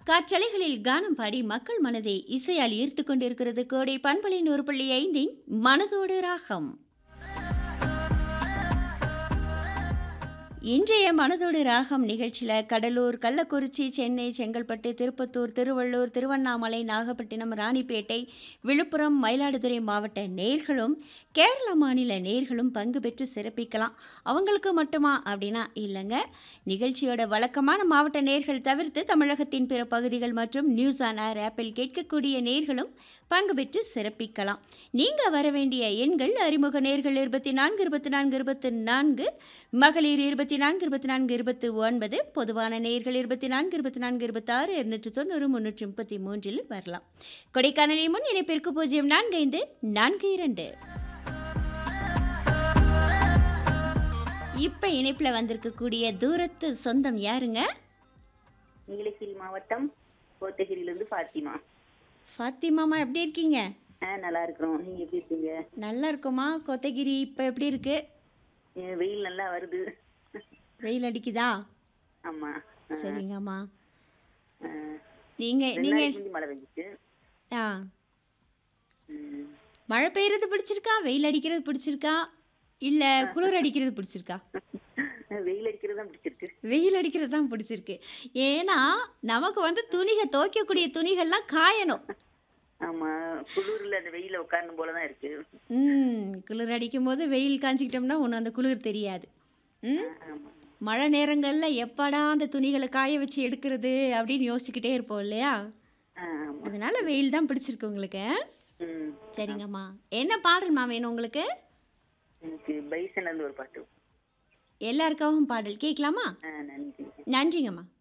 காற்றலைகளில் கானம் பாடி மக்கள் மனதை இசையால் ஈர்த்து கொண்டிருக்கிறது கோடை பண்பலை நூறு புள்ளி ஐந்தின் மனதோடு ராகம் இன்றைய மனதோடு ராகம் நிகழ்ச்சியில் கடலூர் கள்ளக்குறிச்சி சென்னை செங்கல்பட்டு திருப்பத்தூர் திருவள்ளூர் திருவண்ணாமலை நாகப்பட்டினம் ராணிப்பேட்டை விழுப்புரம் மயிலாடுதுறை மாவட்ட நேர்களும் கேரள மாநில நேர்களும் பங்கு பெற்று சிறப்பிக்கலாம் அவங்களுக்கு மட்டுமா அப்படின்னா இல்லைங்க நிகழ்ச்சியோட வழக்கமான மாவட்ட நேர்கள் தவிர்த்து தமிழகத்தின் பிற பகுதிகள் மற்றும் நியூஸ் ஆன் ஏர் ஆப்பில் கேட்கக்கூடிய நேர்களும் பங்கு பெற்று சிறப்பிக்கலாம் நீங்கள் வர வேண்டிய எண்கள் அறிமுக நேர்கள் இருபத்தி நான்கு இருபத்தி நான்கு இருபத்தி நான்கு மகளிர் இருபத்தி நான்கு இருபத்தி நான்கு இருபத்தி ஒன்பது பொதுவான நேர்கள் இருபத்தி நான்கு இருபத்தி நான்கு இருபத்தாறு இருநூற்றி தொண்ணூறு முந்நூற்றி முப்பத்தி மூன்றில் வரலாம் கொடைக்கானலில் முன் இணைப்பிற்கு பூஜ்ஜியம் நான்கு ஐந்து நான்கு இரண்டு இப்போ இணைப்பில் வந்திருக்கக்கூடிய தூரத்து சொந்தம் யாருங்க நீலகிரி மாவட்டம் கோத்தகிரியிலிருந்து ஃபாத்திமா ஃபாத்திமாமா எப்படி இருக்கீங்க ஆ நல்லா இருக்கிறோம் நீங்க எப்படி இருக்கீங்க நல்லா இருக்குமா கோத்தகிரி இப்போ எப்படி இருக்கு ஏ, வெயில் நல்லா வருது வெயில் அடிக்குதா ஆமா ஆ, சரிங்கம்மா ஆ. நீங்க ரெண்டு நீங்க நாளைக்கு முந்தி மழை பெஞ்சிச்சு ஆ ம். மழை பெய்யறது பிடிச்சிருக்கா வெயில் அடிக்கிறது பிடிச்சிருக்கா இல்ல குளிர் அடிக்கிறது பிடிச்சிருக்கா வெயில் அடிக்கிறது தான் பிடிச்சிருக்கு வெயில் அடிக்கிறது தான் பிடிச்சிருக்கு ஏன்னா நமக்கு வந்து துணிக துவைக்கக்கூடிய துணிகள்லாம் காயணும் ஆமா குளூர்ல அந்த வெயில உட்காரணும் போல தான் இருக்கு ம் குளிர் அடிக்கும் போது வெயில் காஞ்சிக்கிட்டோம்னா ஒன்று அந்த குளிர் தெரியாது ம் ஆமா மழை நேரங்களில் எப்படா அந்த துணிகளை காய வச்சு எடுக்கிறது அப்படின்னு யோசிச்சுக்கிட்டே இருப்போம் இல்லையா ஆ, ஆமா அதனால வெயில் தான் பிடிச்சிருக்கு உங்களுக்கு ம் சரிங்கம்மா என்ன பாடல்மா வேணும் உங்களுக்கு எனக்கு பைசன்ல இருந்து ஒரு பாட்டு எல்லாருக்காகவும் பாடல் கேட்கலாமா ஆ நன்றி நன்றிங்கம்மா